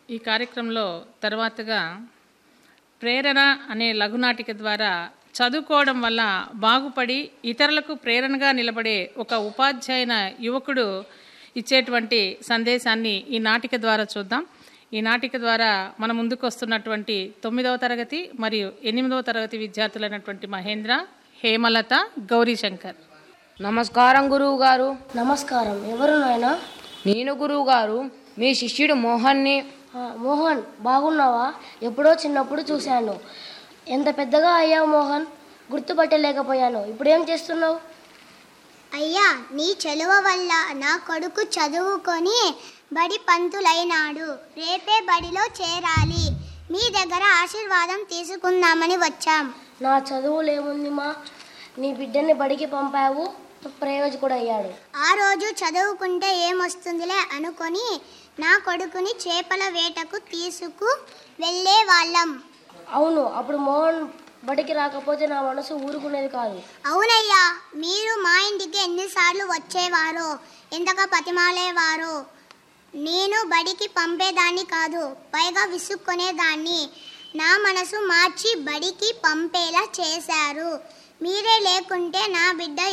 ఈ కార్యక్రమంలో తర్వాతగా ప్రేరణ అనే లఘునాటిక ద్వారా చదువుకోవడం వల్ల బాగుపడి ఇతరులకు ప్రేరణగా నిలబడే ఒక ఉపాధ్యాయున యువకుడు ఇచ్చేటువంటి సందేశాన్ని ఈ నాటిక ద్వారా చూద్దాం ఈ నాటిక ద్వారా మన ముందుకు వస్తున్నటువంటి తొమ్మిదవ తరగతి మరియు ఎనిమిదవ తరగతి విద్యార్థులైనటువంటి మహేంద్ర హేమలత గౌరీశంకర్ నమస్కారం గురువు గారు నమస్కారం ఎవరు నాయనా నేను గురువు గారు మీ శిష్యుడు మోహన్ని ఆ, మోహన్ బాగున్నావా ఎప్పుడో చిన్నప్పుడు చూశాను ఎంత పెద్దగా అయ్యావు మోహన్ గుర్తుపట్టలేకపోయాను ఇప్పుడేం చేస్తున్నావు అయ్యా నీ చలువ వల్ల నా కొడుకు చదువుకొని బడి పంతులైనాడు రేపే బడిలో చేరాలి మీ దగ్గర ఆశీర్వాదం తీసుకుందామని వచ్చాం నా చదువులేముంది మా నీ బిడ్డని బడికి పంపావు ప్రయోజకుడు అయ్యాడు ఆ రోజు చదువుకుంటే ఏమొస్తుందిలే అనుకొని నా కొడుకుని చేపల వేటకు తీసుకు వెళ్ళే వాళ్ళం అవును అప్పుడు మోహన్ బడికి రాకపోతే నా మనసు ఊరుకునేది కాదు అవునయ్యా మీరు మా ఇంటికి ఎన్నిసార్లు వచ్చేవారో ఎంతగా బతిమాలేవారో నేను బడికి పంపేదాన్ని కాదు పైగా విసుక్కునేదాన్ని నా మనసు మార్చి బడికి పంపేలా చేశారు మీరే లేకుంటే నా బిడ్డ